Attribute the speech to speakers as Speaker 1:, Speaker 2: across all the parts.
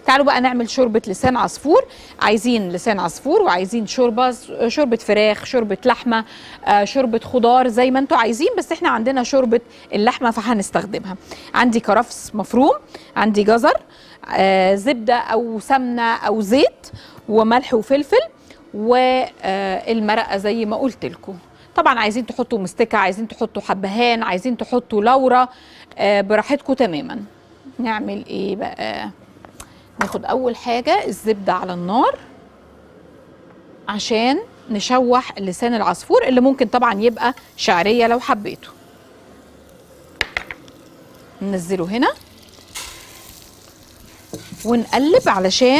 Speaker 1: تعالوا بقى نعمل شوربه لسان عصفور عايزين لسان عصفور وعايزين شوربه شوربه فراخ شوربه لحمه آه، شوربه خضار زي ما انتوا عايزين بس احنا عندنا شوربه اللحمه فهنستخدمها عندي كرفس مفروم عندي جزر آه، زبده او سمنه او زيت وملح وفلفل والمرقه زي ما قلت لكم طبعا عايزين تحطوا مستكه عايزين تحطوا حبهان عايزين تحطوا لورا آه، براحتكم تماما نعمل ايه بقى ناخد اول حاجه الزبده على النار عشان نشوح لسان العصفور اللي ممكن طبعا يبقى شعريه لو حبيته ننزله هنا ونقلب علشان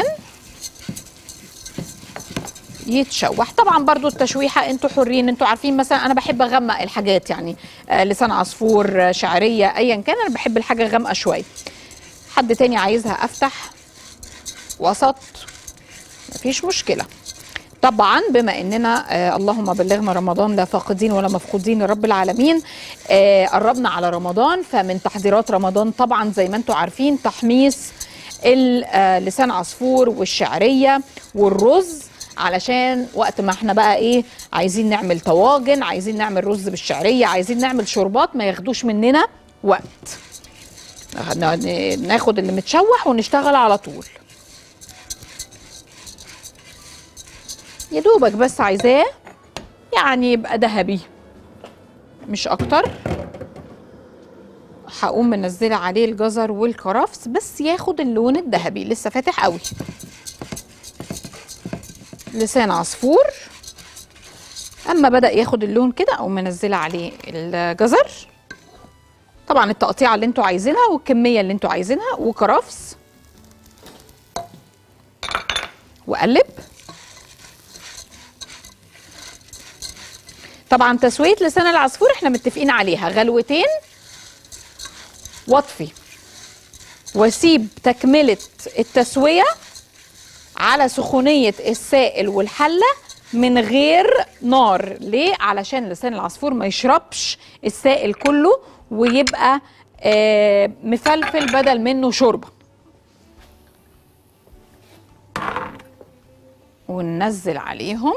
Speaker 1: يتشوح طبعا برضو التشويحه انتوا حرين انتوا عارفين مثلا انا بحب اغمق الحاجات يعني آه لسان عصفور آه شعريه ايا كان انا بحب الحاجه غامقه شويه حد تاني عايزها افتح وسط مفيش مشكله طبعا بما اننا آه اللهم بلغنا رمضان لا فاقدين ولا مفقودين لرب العالمين آه قربنا على رمضان فمن تحضيرات رمضان طبعا زي ما انتم عارفين تحميص ال- آه لسان عصفور والشعريه والرز علشان وقت ما احنا بقى ايه عايزين نعمل طواجن عايزين نعمل رز بالشعريه عايزين نعمل شوربات ما ياخدوش مننا وقت نا- ناخد اللي متشوح ونشتغل على طول يا دوبك بس عايزاه يعني يبقى ذهبي مش اكتر هقوم منزله عليه الجزر والكرفس بس ياخد اللون الذهبي لسه فاتح قوي لسان عصفور اما بدا ياخد اللون كده اقوم منزله عليه الجزر طبعا التقطيعه اللي انتوا عايزينها والكميه اللي انتوا عايزينها وكرفس واقلب طبعا تسويه لسان العصفور احنا متفقين عليها غلوتين واطفي واسيب تكمله التسويه على سخونيه السائل والحله من غير نار ليه علشان لسان العصفور ما يشربش السائل كله ويبقى آه مفلفل بدل منه شوربه وننزل عليهم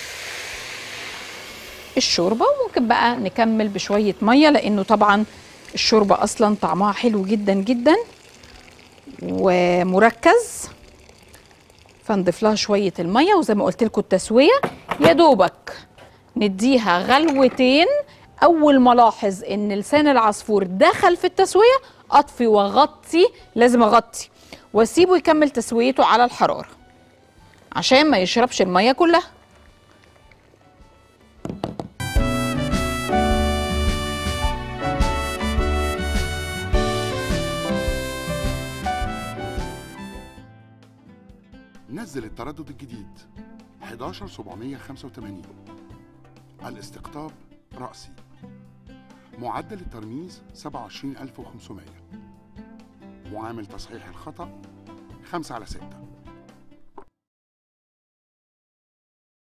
Speaker 1: الشوربه وممكن بقى نكمل بشويه ميه لانه طبعا الشوربه اصلا طعمها حلو جدا جدا ومركز فنضيف لها شويه الميه وزي ما قلت لكم التسويه يا دوبك نديها غلوتين اول ما الاحظ ان لسان العصفور دخل في التسويه اطفي واغطي لازم اغطي واسيبه يكمل تسويته على الحراره عشان ما يشربش الميه كلها
Speaker 2: نزل التردد الجديد 11785 الاستقطاب رأسي معدل الترميز 27500 معامل تصحيح الخطأ 5 على 6